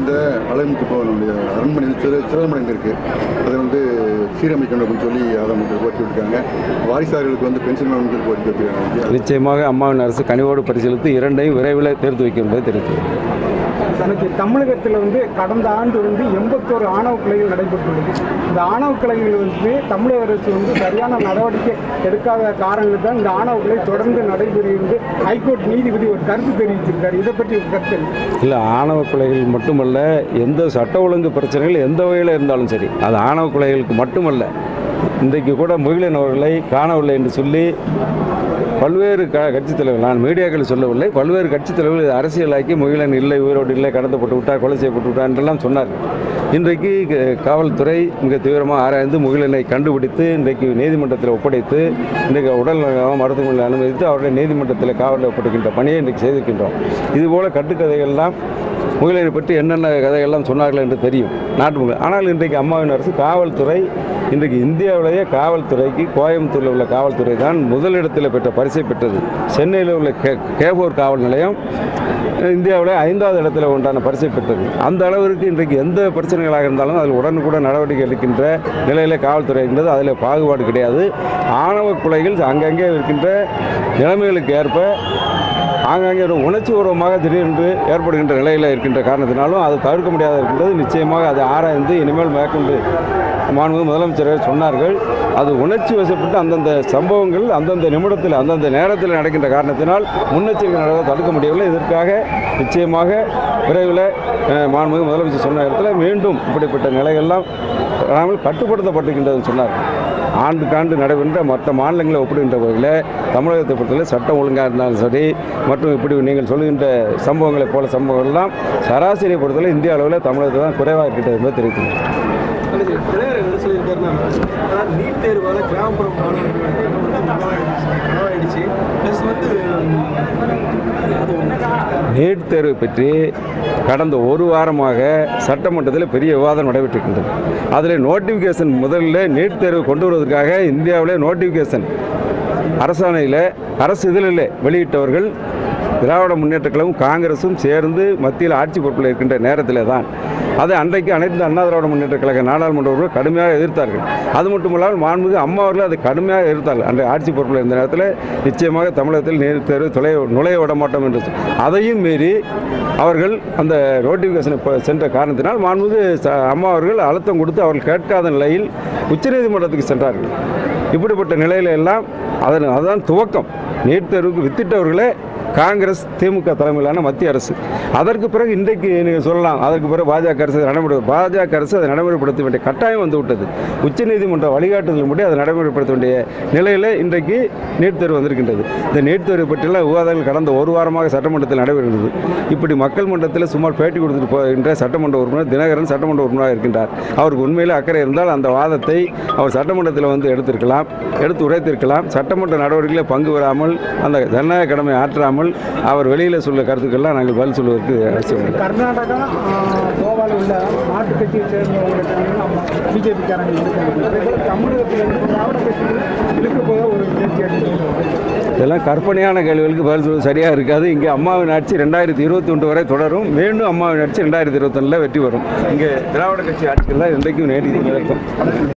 இருந்த அழகுமுத்து பவனுடைய அரண்மனை வந்து சிற சிரமடைந்திருக்கு அதை வந்து சீரமைக்கணும் அப்படின்னு சொல்லி அதை வந்து கோரிக்கை விட்டுருக்காங்க வாரிசார்களுக்கு வந்து பென்ஷன் வேணும்னு சொல்லி கோரிக்கை வைக்கிறாங்க நிச்சயமாக அம்மாவின் அரசு கனிவோடு பரிசீலித்து இரண்டையும் விரைவில் தேர்த்து வைக்கும் என்பதை தெரிவித்தது தனக்கு தமிழகத்தில் வந்து கடந்த ஆண்டு வந்து எண்பத்தோரு ஆணவ கொலைகள் நடைபெற்றுள்ளது இந்த ஆணவ கொலைகள் வந்து தமிழக அரசு வந்து சரியான நடவடிக்கை எடுக்காத காரணங்கள் தான் இந்த ஆணவ கொலை தொடர்ந்து நடைபெறுகிறது ஹைகோர்ட் நீதிபதி ஒரு கருத்து தெரிவிச்சிருக்காரு இதை பற்றி ஒரு கருத்து என்ன? இல்லை ஆணவ கொலைகள் மட்டுமல்ல எந்த சட்ட ஒழுங்கு பிரச்சனைகள் எந்த வகையில் இருந்தாலும் சரி அது ஆணவ கொலைகளுக்கு மட்டுமல்ல இன்றைக்கு கூட முகிலன் அவர்களை காணவில்லை என்று சொல்லி பல்வேறு க கட்சித் தலைவர்கள் நான் மீடியாக்கள் சொல்லவில்லை பல்வேறு கட்சித் தலைவர்கள் இதை அரசியலாக்கி முகிலன் இல்லை உயிரோடு இல்லை கடத்தப்பட்டு விட்டார் கொலை செய்யப்பட்டு விட்டார் என்றெல்லாம் சொன்னார்கள் இன்றைக்கு க- காவல்துறை மிக தீவிரமாக ஆராய்ந்து முகிலனை கண்டுபிடித்து இன்றைக்கு நீதிமன்றத்தில் ஒப்படைத்து இன்றைக்கு உடல் நலம் மருத்துவமனையில் அனுமதித்து அவருடைய நீதிமன்றத்தில் காவலில் ஒப்படைக்கின்ற பணியை இன்றைக்கு செய்திருக்கின்றோம் இதுபோல கட்டுக்கதைகள்லாம் முகிலனை பற்றி என்னென்ன கதைகள்லாம் சொன்னார்கள் என்று தெரியும் நாட்டு மக்கள் ஆனால் இன்றைக்கு அம்மாவின் அரசு காவல்துறை இன்றைக்கு இந்தியாவிலேயே காவல்துறைக்கு கோயம்புத்தூரில் உள்ள காவல்துறை தான் முதலிடத்தில் பெற்ற பரிசை பெற்றது சென்னையில் உள்ள கே கேபோர் காவல் நிலையம் இந்தியாவில் ஐந்தாவது இடத்துல உண்டான பரிசை பெற்றது அந்த அளவிற்கு இன்றைக்கு எந்த பிரச்சனைகளாக இருந்தாலும் அதில் உடனுக்குடன் நடவடிக்கை எடுக்கின்ற நிலையில் காவல்துறை இருக்கின்றது அதில் பாகுபாடு கிடையாது ஆணவ கொலைகள் அங்கங்கே இருக்கின்ற நிலைமைகளுக்கு ஏற்ப ஆங்காங்கே ஒரு உணர்ச்சி பூர்வமாக திடீரென்று ஏற்படுகின்ற நிலையில் இருக்கின்ற காரணத்தினாலும் அது தவிர்க்க முடியாத இருக்கின்றது நிச்சயமாக அதை ஆராய்ந்து இனிமேல் மேற்கொண்டு மாண்பு முதலமைச்சர் சொன்னார்கள் அது உணர்ச்சி வசப்பட்டு அந்தந்த சம்பவங்கள் அந்தந்த நிமிடத்தில் அந்தந்த நேரத்தில் நடக்கின்ற காரணத்தினால் முன்னெச்சரிக்கை நடவடிக்கை தடுக்க முடியவில்லை இதற்காக நிச்சயமாக விரைவில் அஹ், மாண்புமிகு முதலமைச்சர் சொன்ன இடத்துல மீண்டும் இப்படிப்பட்ட நிலைகள்லாம் வராமல் கட்டுப்படுத்தப்பட்டிருக்கின்றதுன்னு சொன்னார்கள் ஆண்டுக்காண்டு நடைபெற்ற மற்ற மாநிலங்களை ஒப்பிடுகின்ற வகையில் தமிழகத்தை பொறுத்தவரை சட்டம் ஒழுங்காக இருந்தாலும் சரி மற்றும் இப்படி நீங்கள் சொல்லுகின்ற சம்பவங்களைப் போல சம்பவங்கள் எல்லாம் சராசரியை பொறுத்தவரை இந்திய அளவில் தமிழகத்தில் தான் குறைவாக இருக்கிறது என்பதை தெரிவித்துள்ளேன் தலைவர் என்ன சொல்லியிருக்காருன்னா அதாவது நீட் தேர்வால் கிராமப்புற மாணவர்களுக்கு வந்து நலவாயிடுச்சு நலவாயிடுச்சு ப்ளஸ் வந்து நீட் தேர்வு பற்றி கடந்த ஒரு வாரமாக சட்டமன்றத்தில் பெரிய விவாதம் நடைபெற்றிருக்கின்றது அதில் நோட்டிஃபிகேஷன் முதல்ல நீட் தேர்வு கொண்டு வருவதற்காக இந்தியாவிலே நோட்டிஃபிகேஷன் அரசாணையில் அரசு இதழில் வெளியிட்டவர்கள் திராவிட முன்னேற்றக் கழகம் காங்கிரஸும் சேர்ந்து மத்தியில் ஆட்சி பொறுப்பில் இருக்கின்ற நேரத்தில் தான் அதை அன்றைக்கு அனைத்து அண்ணா திராவிட முன்னேற்ற கழக நாடாளுமன்ற உறுப்பினர் கடுமையாக எதிர்த்தார்கள் அது மட்டுமல்லாமல் மாண்புமிகு அம்மா அவர்கள் அதை கடுமையாக எதிர்த்தார்கள் அன்றைய ஆட்சி பொறுப்பில் இருந்த நேரத்தில் நிச்சயமாக தமிழகத்தில் நீட் தேர்வு தொலை நுழைய விட மாட்டோம் என்று சொ- அதையும் மீறி அவர்கள் அந்த நோட்டிஃபிகேஷனை ப- சென்ற காரணத்தினால் மாண்புமிகு ச- அம்மா அவர்கள் அழுத்தம் கொடுத்து அவர்கள் கேட்காத நிலையில் உச்சநீதிமன்றத்துக்கு சென்றார்கள் இப்படிப்பட்ட நிலையில எல்லாம் அதன் அதுதான் துவக்கம் நீட் தேர்வுக்கு வித்திட்டவர்களே காங்கிரஸ் திமுக தலைமையிலான மத்திய அரசு அதற்கு பிறகு இன்றைக்கு நீங்கள் சொல்லலாம் அதற்கு பிறகு பாஜக அரசு அதை நடைமுறை பாஜக அரசு அதை நடைமுறைப்படுத்த வேண்டிய கட்டாயம் வந்து விட்டது உச்சநீதிமன்ற வழிகாட்டுதல் முடி அதை நடைமுறைப்படுத்த வேண்டிய நிலையில் இன்றைக்கு நீட் தேர்வு வந்திருக்கின்றது இந்த நீட் தேர்வு பற்றியெல்லாம் விவாதங்கள் கடந்த ஒரு வாரமாக சட்டமன்றத்தில் நடைபெறுகிறது இப்படி மக்கள் மன்றத்தில் சுமார் பேட்டி கொடுத்துட்டு போகின்ற சட்டமன்ற உறுப்பினர் தினகரன் சட்டமன்ற உறுப்பினராக இருக்கின்றார் அவருக்கு உண்மையிலே அக்கறை இருந்தால் அந்த வாதத்தை அவர் சட்டமன்றத்தில் வந்து எடுத்திருக்கலாம் எடுத்து உரைத்திருக்கலாம் சட்டமன்ற நடவடிக்கையில் பங்கு பெறாமல் அந்த ஜனநாயக கடமை ஆற்றாமல் அவர் வெளியில் சொல்ல கருத்துக்கள்லாம் நாங்கள் பதில் சொல்வதற்கு அவசியம் இல்லை கர்நாடகா ஆஹ், கோவாவில் உள்ள மாற்றுக் கட்சியை சேர்ந்தவங்களுக்கு பிஜேபிக்காரங்க இருக்காங்க அதே போல தமிழகத்தில் வந்து திராவிட கட்சிகள் இழுக்க போக ஒரு பேச்சு எடுத்துக்கிறாங்க இதெல்லாம் கற்பனையான கேள்விகளுக்கு பதில் சொல்வது சரியாக இருக்காது இங்கே அம்மாவின் ஆட்சி ரெண்டாயிரத்தி இருபத்தி ஒன்று வரை தொடரும் மீண்டும் அம்மாவின் ஆட்சி ரெண்டாயிரத்தி இருபத்தொன்னில் வெற்றி வரும் இங்கே திராவிட கட்சி ஆட்சிகள் தான் இன்றைக்கும் நேரடி நிலக்கும்